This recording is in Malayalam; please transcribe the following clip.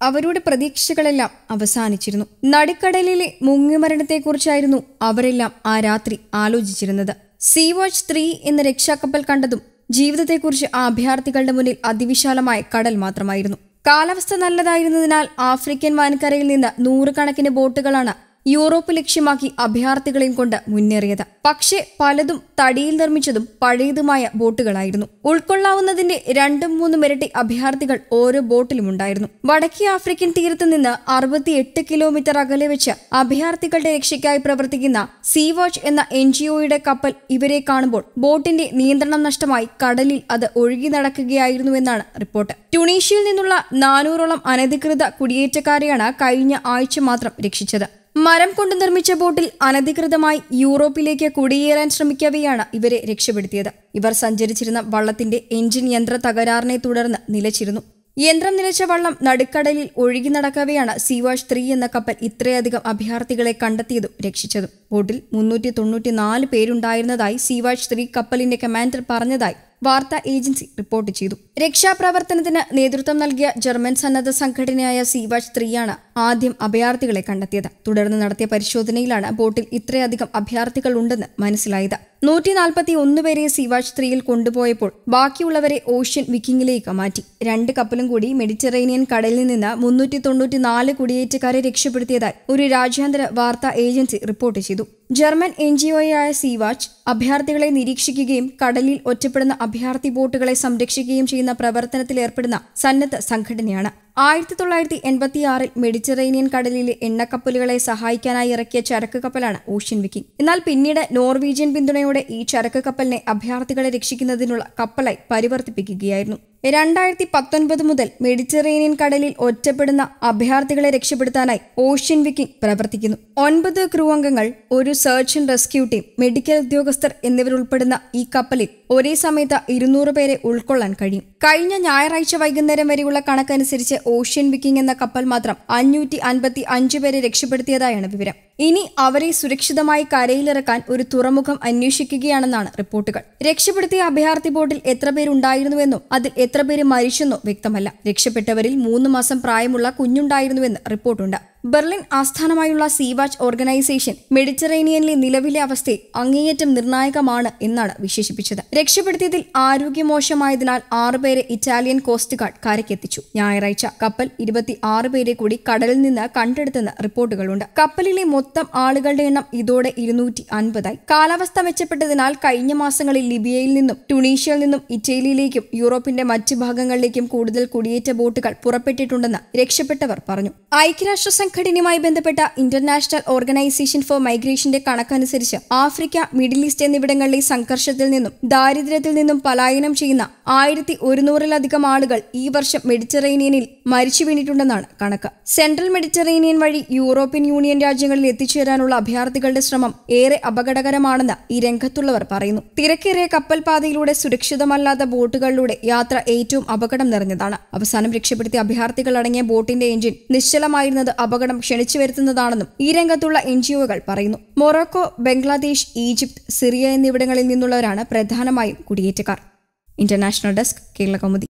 അവരുടെ പ്രതീക്ഷകളെല്ലാം അവസാനിച്ചിരുന്നു നടുക്കടലിലെ മുങ്ങിമരണത്തെക്കുറിച്ചായിരുന്നു അവരെല്ലാം ആ രാത്രി ആലോചിച്ചിരുന്നത് സീ വാച്ച് ത്രീ എന്ന രക്ഷാക്കപ്പൽ കണ്ടതും ജീവിതത്തെക്കുറിച്ച് ആ അഭയാർത്ഥികളുടെ മുന്നിൽ അതിവിശാലമായ കടൽ മാത്രമായിരുന്നു കാലാവസ്ഥ നല്ലതായിരുന്നതിനാൽ ആഫ്രിക്കൻ വൻകരയിൽ നിന്ന് നൂറുകണക്കിന് ബോട്ടുകളാണ് യൂറോപ്പ് ലക്ഷ്യമാക്കി അഭയാർത്ഥികളെയും കൊണ്ട് മുന്നേറിയത് പക്ഷേ പലതും തടിയിൽ നിർമ്മിച്ചതും പഴയതുമായ ബോട്ടുകളായിരുന്നു ഉൾക്കൊള്ളാവുന്നതിന്റെ രണ്ടും മൂന്നും ഇരട്ടി അഭയാർത്ഥികൾ ഓരോ ബോട്ടിലും ഉണ്ടായിരുന്നു വടക്കേ ആഫ്രിക്കൻ തീരത്ത് നിന്ന് അറുപത്തിയെട്ട് കിലോമീറ്റർ അകലെ വെച്ച് അഭയാർത്ഥികളുടെ രക്ഷയ്ക്കായി പ്രവർത്തിക്കുന്ന സീ വാച്ച് എന്ന എൻ ജി ഒയുടെ കപ്പൽ ഇവരെ കാണുമ്പോൾ ബോട്ടിന്റെ നിയന്ത്രണം നഷ്ടമായി കടലിൽ അത് ഒഴുകി നടക്കുകയായിരുന്നുവെന്നാണ് റിപ്പോർട്ട് ട്യൂണീഷ്യയിൽ നിന്നുള്ള നാനൂറോളം അനധികൃത കുടിയേറ്റക്കാരെയാണ് കഴിഞ്ഞ ആഴ്ച മാത്രം രക്ഷിച്ചത് മരം കൊണ്ട് നിർമ്മിച്ച ബോട്ടിൽ അനധികൃതമായി യൂറോപ്പിലേക്ക് കുടിയേറാൻ ശ്രമിക്കവെയാണ് ഇവരെ രക്ഷപ്പെടുത്തിയത് ഇവർ സഞ്ചരിച്ചിരുന്ന വള്ളത്തിന്റെ എഞ്ചിൻ യന്ത്ര തകരാറിനെ തുടർന്ന് നിലച്ചിരുന്നു യന്ത്രം നിലച്ച വള്ളം നടുക്കടലിൽ ഒഴുകി നടക്കവെയാണ് സീവാഷ് ത്രീ എന്ന കപ്പൽ ഇത്രയധികം അഭയാർത്ഥികളെ കണ്ടെത്തിയതും രക്ഷിച്ചതും ബോട്ടിൽ മുന്നൂറ്റി തൊണ്ണൂറ്റിനാല് പേരുണ്ടായിരുന്നതായി സീവാഷ് ത്രീ കപ്പലിന്റെ കമാൻഡർ പറഞ്ഞതായി വാർത്താ ഏജൻസി റിപ്പോർട്ട് ചെയ്തു രക്ഷാപ്രവർത്തനത്തിന് നേതൃത്വം നൽകിയ ജർമ്മൻ സന്നദ്ധ സംഘടനയായ സീവാച്ച് ത്രീയാണ് ആദ്യം അഭയാർത്ഥികളെ കണ്ടെത്തിയത് തുടർന്ന് നടത്തിയ പരിശോധനയിലാണ് ബോട്ടിൽ ഇത്രയധികം അഭയാർത്ഥികൾ ഉണ്ടെന്ന് മനസ്സിലായത് നൂറ്റി നാൽപ്പത്തി ഒന്ന് പേരെ സീവാച്ച് ത്രീയിൽ കൊണ്ടുപോയപ്പോൾ ബാക്കിയുള്ളവരെ ഓഷ്യൻ വിക്കിങ്ങിലേക്ക് മാറ്റി രണ്ട് കപ്പലും കൂടി മെഡിറ്ററേനിയൻ കടലിൽ നിന്ന് മുന്നൂറ്റി തൊണ്ണൂറ്റിനാല് കുടിയേറ്റക്കാരെ രക്ഷപ്പെടുത്തിയതായി ഒരു രാജ്യാന്തര വാർത്താ ഏജൻസി റിപ്പോർട്ട് ചെയ്തു ജർമ്മൻ എൻ ജി ഒയായ സീവാച്ച് അഭയാർത്ഥികളെ നിരീക്ഷിക്കുകയും കടലിൽ ഒറ്റപ്പെടുന്ന അഭയാർത്ഥി ബോട്ടുകളെ സംരക്ഷിക്കുകയും ചെയ്യുന്ന പ്രവർത്തനത്തിൽ ഏർപ്പെടുന്ന സന്നദ്ധ സംഘടനയാണ് ആയിരത്തി തൊള്ളായിരത്തി എൺപത്തിയാറിൽ മെഡിറ്ററേനിയൻ കടലിലെ എണ്ണക്കപ്പലുകളെ സഹായിക്കാനായി ഇറക്കിയ ചരക്ക് കപ്പലാണ് ഓഷ്യൻ വിക്കിംഗ് എന്നാൽ പിന്നീട് നോർവീജിയൻ പിന്തുണയോടെ ഈ ചരക്ക് കപ്പലിനെ അഭയാർത്ഥികളെ രക്ഷിക്കുന്നതിനുള്ള കപ്പലായി പരിവർത്തിപ്പിക്കുകയായിരുന്നു രണ്ടായിരത്തി പത്തൊൻപത് മുതൽ മെഡിറ്ററേനിയൻ കടലിൽ ഒറ്റപ്പെടുന്ന അഭയാർത്ഥികളെ രക്ഷപ്പെടുത്താനായി ഓഷ്യൻ വിക്കിംഗ് പ്രവർത്തിക്കുന്നു ഒൻപത് ക്രൂ അംഗങ്ങൾ ഒരു search and rescue team medical ഉദ്യോഗസ്ഥർ എന്നിവരുൾപ്പെടുന്ന ഈ കപ്പലിൽ ഒരേ സമയത്ത് ഇരുന്നൂറ് പേരെ ഉൾക്കൊള്ളാൻ കഴിയും കഴിഞ്ഞ ഞായറാഴ്ച വൈകുന്നേരം വരെയുള്ള കണക്കനുസരിച്ച് ഓഷ്യൻ വിക്കിംഗ് എന്ന കപ്പൽ മാത്രം അഞ്ഞൂറ്റി അൻപത്തി അഞ്ച് പേരെ രക്ഷപ്പെടുത്തിയതായാണ് വിവരം ഇനി അവരെ സുരക്ഷിതമായി കരയിലിറക്കാൻ ഒരു തുറമുഖം അന്വേഷിക്കുകയാണെന്നാണ് റിപ്പോർട്ടുകൾ രക്ഷപ്പെടുത്തിയ അഭയാർത്ഥി ബോട്ടിൽ എത്ര പേരുണ്ടായിരുന്നുവെന്നും അതിൽ എത്ര പേര് മരിച്ചെന്നോ വ്യക്തമല്ല രക്ഷപ്പെട്ടവരിൽ മൂന്ന് മാസം പ്രായമുള്ള കുഞ്ഞുണ്ടായിരുന്നുവെന്ന് റിപ്പോർട്ടുണ്ട് ബെർലിൻ ആസ്ഥാനമായുള്ള സീവാച്ച് ഓർഗനൈസേഷൻ മെഡിറ്ററേനിയനിലെ നിലവിലെ അവസ്ഥയെ അങ്ങേയറ്റം നിർണായകമാണ് എന്നാണ് വിശേഷിപ്പിച്ചത് രക്ഷപ്പെടുത്തിയതിൽ ആരോഗ്യമോശമായതിനാൽ ആറുപേരെ ഇറ്റാലിയൻ കോസ്റ്റ് ഗാർഡ് കരയ്ക്കെത്തിച്ചു ഞായറാഴ്ച കപ്പൽ ഇരുപത്തി ആറ് പേരെ കൂടി കടലിൽ നിന്ന് കണ്ടെടുത്തെന്ന് റിപ്പോർട്ടുകളുണ്ട് കപ്പലിലെ മൊത്തം ആളുകളുടെ എണ്ണം ഇതോടെ ഇരുന്നൂറ്റി അൻപതായി കാലാവസ്ഥ മെച്ചപ്പെട്ടതിനാൽ കഴിഞ്ഞ മാസങ്ങളിൽ ലിബിയയിൽ നിന്നും ടുണീഷ്യയിൽ നിന്നും ഇറ്റലിയിലേക്കും യൂറോപ്പിന്റെ മറ്റ് ഭാഗങ്ങളിലേക്കും കൂടുതൽ കുടിയേറ്റ ബോട്ടുകൾ പുറപ്പെട്ടിട്ടുണ്ടെന്ന് രക്ഷപ്പെട്ടവർ പറഞ്ഞു ഐക്യരാഷ്ട്ര സംഘടനയുമായി ബന്ധപ്പെട്ട ഇന്റർനാഷണൽ ഓർഗനൈസേഷൻ ഫോർ മൈഗ്രേഷന്റെ കണക്കനുസരിച്ച് ആഫ്രിക്ക മിഡിൽ ഈസ്റ്റ് എന്നിവിടങ്ങളിലെ സംഘർഷത്തിൽ നിന്നും ദാരിദ്ര്യത്തിൽ നിന്നും പലായനം ചെയ്യുന്ന ആയിരത്തി ഒരുന്നൂറിലധികം ആളുകൾ ഈ വർഷം മെഡിറ്ററേനിയനിൽ മരിച്ചു വീണിട്ടുണ്ടെന്നാണ് കണക്ക് സെൻട്രൽ മെഡിറ്ററേനിയൻ വഴി യൂറോപ്യൻ യൂണിയൻ രാജ്യങ്ങളിൽ എത്തിച്ചേരാനുള്ള അഭയാർത്ഥികളുടെ ശ്രമം ഏറെ അപകടകരമാണെന്ന് ഈ രംഗത്തുള്ളവർ പറയുന്നു തിരക്കേറിയ കപ്പൽ പാതയിലൂടെ സുരക്ഷിതമല്ലാത്ത ബോട്ടുകളിലൂടെ യാത്ര ഏറ്റവും അപകടം നിറഞ്ഞതാണ് അവസാനം രക്ഷപ്പെടുത്തിയ അഭയാർത്ഥികൾ അടങ്ങിയ ബോട്ടിന്റെ എഞ്ചിൻ നിശ്ചലമായിരുന്നത് അപകടം ക്ഷണിച്ചു വരുത്തുന്നതാണെന്നും ഈ രംഗത്തുള്ള എൻ പറയുന്നു മൊറോക്കോ ബംഗ്ലാദേശ് ഈജിപ്ത് സിറിയ എന്നിവിടങ്ങളിൽ നിന്നുള്ളവരാണ് പ്രധാനമായും കുടിയേറ്റക്കാർ ഇന്റർനാഷണൽ ഡെസ്ക് കേരള കൗമുദി